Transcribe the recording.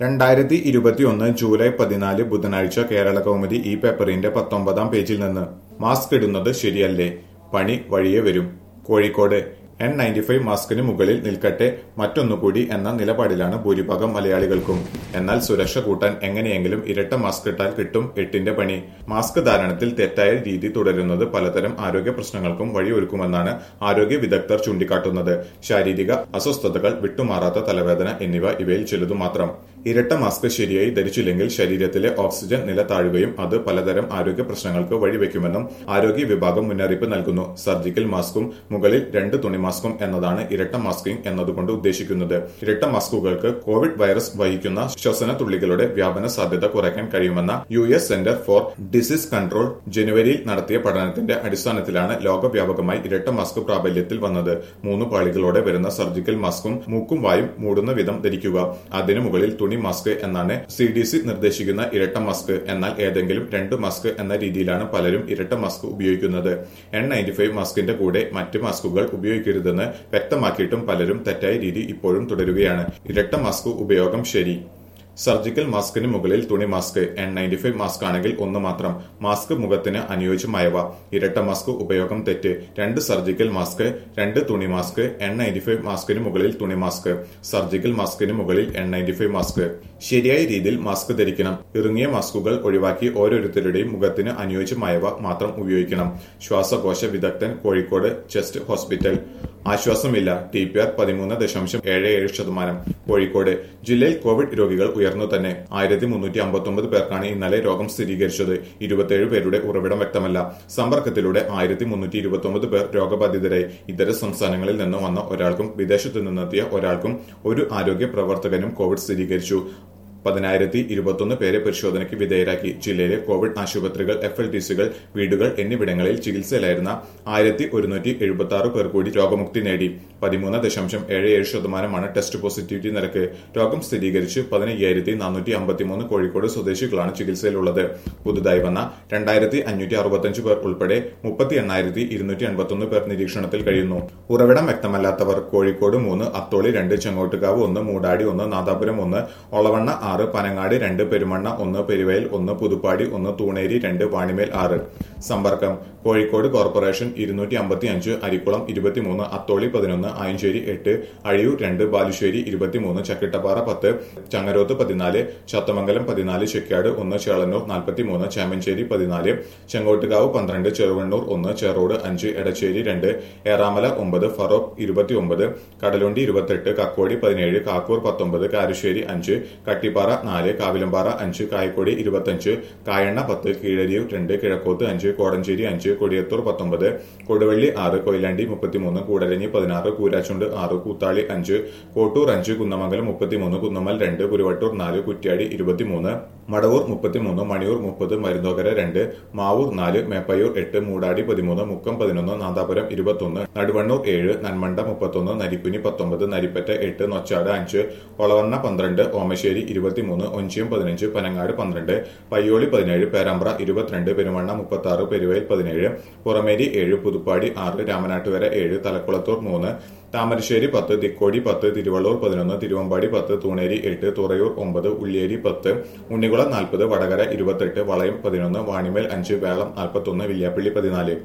രണ്ടായിരത്തി ഇരുപത്തിയൊന്ന് ജൂലൈ പതിനാല് ബുധനാഴ്ച കേരള കൗമുദി ഈ പേപ്പറിന്റെ പത്തൊമ്പതാം പേജിൽ നിന്ന് മാസ്ക് ഇടുന്നത് ശരിയല്ലേ പണി വഴിയെ വരും കോഴിക്കോട് എൻ നയൻറ്റി ഫൈവ് മാസ്കിന് മുകളിൽ നിൽക്കട്ടെ മറ്റൊന്നുകൂടി എന്ന നിലപാടിലാണ് ഭൂരിഭാഗം മലയാളികൾക്കും എന്നാൽ സുരക്ഷ കൂട്ടാൻ എങ്ങനെയെങ്കിലും ഇരട്ട മാസ്ക് ഇട്ടാൽ കിട്ടും എട്ടിന്റെ പണി മാസ്ക് ധാരണത്തിൽ തെറ്റായ രീതി തുടരുന്നത് പലതരം ആരോഗ്യ പ്രശ്നങ്ങൾക്കും വഴിയൊരുക്കുമെന്നാണ് ആരോഗ്യ വിദഗ്ധർ ചൂണ്ടിക്കാട്ടുന്നത് ശാരീരിക അസ്വസ്ഥതകൾ വിട്ടുമാറാത്ത തലവേദന എന്നിവ ഇവയിൽ ചിലതു മാത്രം ഇരട്ട മാസ്ക് ശരിയായി ധരിച്ചില്ലെങ്കിൽ ശരീരത്തിലെ ഓക്സിജൻ നില താഴുകയും അത് പലതരം ആരോഗ്യ പ്രശ്നങ്ങൾക്ക് വഴിവെക്കുമെന്നും ആരോഗ്യ വിഭാഗം മുന്നറിയിപ്പ് നൽകുന്നു സർജിക്കൽ മാസ്കും മുകളിൽ രണ്ട് തുണി മാസ്കും എന്നതാണ് ഇരട്ട മാസ്കിംഗ് എന്നതുകൊണ്ട് ഉദ്ദേശിക്കുന്നത് ഇരട്ട മാസ്കുകൾക്ക് കോവിഡ് വൈറസ് വഹിക്കുന്ന ശ്വസന തുള്ളികളുടെ വ്യാപന സാധ്യത കുറയ്ക്കാൻ കഴിയുമെന്ന U S Center for Disease Control ജനുവരിയിൽ നടത്തിയ പഠനത്തിന്റെ അടിസ്ഥാനത്തിലാണ് ലോകവ്യാപകമായി ഇരട്ട മാസ്ക് പ്രാബല്യത്തിൽ വന്നത് മൂന്ന് പാളികളോടെ വരുന്ന സർജിക്കൽ മാസ്കും മൂക്കും വായും മൂടുന്ന വിധം ധരിക്കുക അതിനു മുകളിൽ തുണി മാസ്ക് എന്നാണ് സി ഡി സി നിർദ്ദേശിക്കുന്ന ഇരട്ട മാസ്ക് എന്നാൽ ഏതെങ്കിലും രണ്ട് മാസ്ക് എന്ന രീതിയിലാണ് പലരും ഇരട്ട മാസ്ക് ഉപയോഗിക്കുന്നത് എൻ നയൻറ്റി ഫൈവ് മാസ്കിന്റെ കൂടെ മറ്റ് മാസ്കുകൾ ഉപയോഗിക്കരുതെന്ന് വ്യക്തമാക്കിയിട്ടും പലരും തെറ്റായ രീതി ഇപ്പോഴും തുടരുകയാണ് ഇരട്ട മാസ്ക് ഉപയോഗം ശരി സർജിക്കൽ മാസ്കിന് മുകളിൽ തുണി mask N ninety five mask ആണെങ്കിൽ ഒന്ന് മാത്രം മാസ്ക് മുഖത്തിന് അനുയോജ്യമായവ ഇരട്ട മാസ്ക് ഉപയോഗം തെറ്റ് രണ്ട് സർജിക്കൽ മാസ്ക് രണ്ട് തുണി മാസ്ക് എൻ നയൻറ്റി ഫൈവ് മാസ്കിന് മുകളിൽ തുണി മാസ്ക് സർജിക്കൽ മാസ്കിന് മുകളിൽ എൻ നയൻറ്റി ഫൈവ് മാസ്ക് ശരിയായ രീതിയിൽ മാസ്ക് ധരിക്കണം ഇറുങ്ങിയ മാസ്കുകൾ ഒഴിവാക്കി ഓരോരുത്തരുടെയും മുഖത്തിന് അനുയോജ്യമായവ മാത്രം ഉപയോഗിക്കണം ശ്വാസകോശ വിദഗ്ധൻ കോഴിക്കോട് ചെസ്റ്റ് ഹോസ്പിറ്റൽ ആശ്വാസമില്ല ടി പി ആർ പതിമൂന്ന് ദശാംശം ഏഴ് ഏഴ് ശതമാനം കോഴിക്കോട് ജില്ലയിൽ കോവിഡ് രോഗികൾ ഉയർന്നു തന്നെ ആയിരത്തി മുന്നൂറ്റി അമ്പത്തൊമ്പത് പേർക്കാണ് ഇന്നലെ രോഗം സ്ഥിരീകരിച്ചത് ഇരുപത്തിയേഴ് പേരുടെ ഉറവിടം വ്യക്തമല്ല സമ്പർക്കത്തിലൂടെ ആയിരത്തി മുന്നൂറ്റി ഇരുപത്തൊമ്പത് പേർ രോഗബാധിതരായി ഇതര സംസ്ഥാനങ്ങളിൽ നിന്ന് വന്ന ഒരാൾക്കും വിദേശത്തു നിന്നെത്തിയ ഒരാൾക്കും ഒരു ആരോഗ്യ പ്രവർത്തകനും കോവിഡ് സ്ഥിരീകരിച്ചു പതിനായിരത്തി ഇരുപത്തൊന്ന് പേരെ പരിശോധനയ്ക്ക് വിധേയരാക്കി ജില്ലയിലെ കോവിഡ് ആശുപത്രികൾ എഫ് എൽ ടി സികൾ വീടുകൾ എന്നിവിടങ്ങളിൽ ചികിത്സയിലായിരുന്ന ആയിരത്തി ഒരുന്നൂറ്റി എഴുപത്തി ആറ് പേർ കൂടി രോഗമുക്തി നേടി പതിമൂന്ന് ദശാംശം ഏഴ് ഏഴ് ശതമാനമാണ് ടെസ്റ്റ് പോസിറ്റിവിറ്റി നിരക്ക് രോഗം സ്ഥിരീകരിച്ച് പതിനയ്യായിരത്തി നാനൂറ്റി അമ്പത്തിമൂന്ന് കോഴിക്കോട് സ്വദേശികളാണ് ചികിത്സയിലുള്ളത് പുതുതായി വന്ന രണ്ടായിരത്തി അഞ്ഞൂറ്റി അറുപത്തഞ്ച് പേർ ഉൾപ്പെടെ മുപ്പത്തി എണ്ണായിരത്തി ഇരുന്നൂറ്റി എൺപത്തൊന്ന് പേർ നിരീക്ഷണത്തിൽ കഴിയുന്നു ഉറവിടം വ്യക്തമല്ലാത്തവർ കോഴിക്കോട് മൂന്ന് അത്തോളി രണ്ട് ചെങ്ങോട്ടുകാവ് ഒന്ന് മൂടാടി ഒന്ന് നാദാപുരം ഒന്ന് ഒളവണ്ണ ആറ് പനങ്ങാട് രണ്ട് പെരുമണ്ണ ഒന്ന് പെരുവയൽ ഒന്ന് പുതുപ്പാടി ഒന്ന് തൂണേരി രണ്ട് വാണിമേൽ ആറ് സമ്പർക്കം കോഴിക്കോട് കോർപ്പറേഷൻ ഇരുന്നൂറ്റി അമ്പത്തി അഞ്ച് അരിക്കുളം ഇരുപത്തിമൂന്ന് അത്തോളി പതിനൊന്ന് ആയഞ്ചേരി എട്ട് അഴിയൂർ രണ്ട് ബാലുശ്ശേരി ഇരുപത്തിമൂന്ന് ചക്കിട്ടപ്പാറ പത്ത് ചങ്ങരോത്ത് പതിനാല് ചത്തമംഗലം പതിനാല് ചെക്കാട് ഒന്ന് ചേളന്നൂർ നാൽപ്പത്തിമൂന്ന് ചേമഞ്ചേരി പതിനാല് ചെങ്കോട്ടുകാവ് പന്ത്രണ്ട് ചെറുവണ്ണൂർ ഒന്ന് ചെറോട് അഞ്ച് എടച്ചേരി രണ്ട് ഏറാമല ഒമ്പത് ഫറോക്ക് ഇരുപത്തിയൊമ്പത് കടലുണ്ടി ഇരുപത്തെട്ട് കക്കോടി പതിനേഴ് കാക്കൂർ പത്തൊമ്പത് കാരുശ്ശേരി അഞ്ച് കട്ടിപ്പാറ നാല് കാവിലമ്പാറ അഞ്ച് കായക്കൊടി ഇരുപത്തഞ്ച് കായണ്ണ പത്ത് കീഴരിയൂർ രണ്ട് കിഴക്കോത്ത് അഞ്ച് കോടഞ്ചേരി അഞ്ച് കൊടിയത്തൂർ പത്തൊമ്പത് കൊടുവള്ളി ആറ് കൊയിലാണ്ടി മുപ്പത്തിമൂന്ന് കൂടരഞ്ഞി പതിനാറ് കൂരാച്ചുണ്ട് ആറ് കൂത്താളി അഞ്ച് കോട്ടൂർ അഞ്ച് കുന്നമംഗലം മുപ്പത്തിമൂന്ന് കുന്നമ്മൽ രണ്ട് കുരുവട്ടൂർ നാല് കുറ്റ്യാടി ഇരുപത്തിമൂന്ന് മടവൂർ മുപ്പത്തിമൂന്ന് മണിയൂർ മുപ്പത് മരുന്നോകര രണ്ട് മാവൂർ നാല് മേപ്പയൂർ എട്ട് മൂടാടി പതിമൂന്ന് മുക്കം പതിനൊന്ന് നാദാപുരം ഇരുപത്തൊന്ന് നടുവണ്ണൂർ ഏഴ് നന്മണ്ട മുപ്പത്തൊന്ന് നരിക്കുനി പത്തൊമ്പത് നരിപ്പറ്റ എട്ട് നൊച്ചാട് അഞ്ച് ഒളവണ്ണ പന്ത്രണ്ട് ഓമശ്ശേരി ഇരുപത്തിമൂന്ന് ഒഞ്ചിയം പതിനഞ്ച് പനങ്ങാട് പന്ത്രണ്ട് പയ്യോളി പതിനേഴ് പേരാമ്പ്ര ഇരുപത്തിരണ്ട് പെരുമണ്ണ മുപ്പത്തി ആറ് പെരുവയൽ പതിനേഴ് പുറമേരി ഏഴ് പുതുപ്പാടി ആറ് രാമനാട്ടുകര ഏഴ് തലക്കുളത്തൂർ മൂന്ന് താമരശ്ശേരി പത്ത് തിക്കോടി പത്ത് തിരുവള്ളൂർ പതിനൊന്ന് തിരുവമ്പാടി പത്ത് തൂണേരി എട്ട് തുറയൂർ ഒമ്പത് ഉള്ളിയേരി പത്ത് ഉണ്ണികുളം നാൽപ്പത് വടകര ഇരുപത്തെട്ട് വളയം പതിനൊന്ന് വാണിമേൽ അഞ്ച് വേളം നാൽപ്പത്തൊന്ന് വില്യാപ്പള്ളി പതിനാല്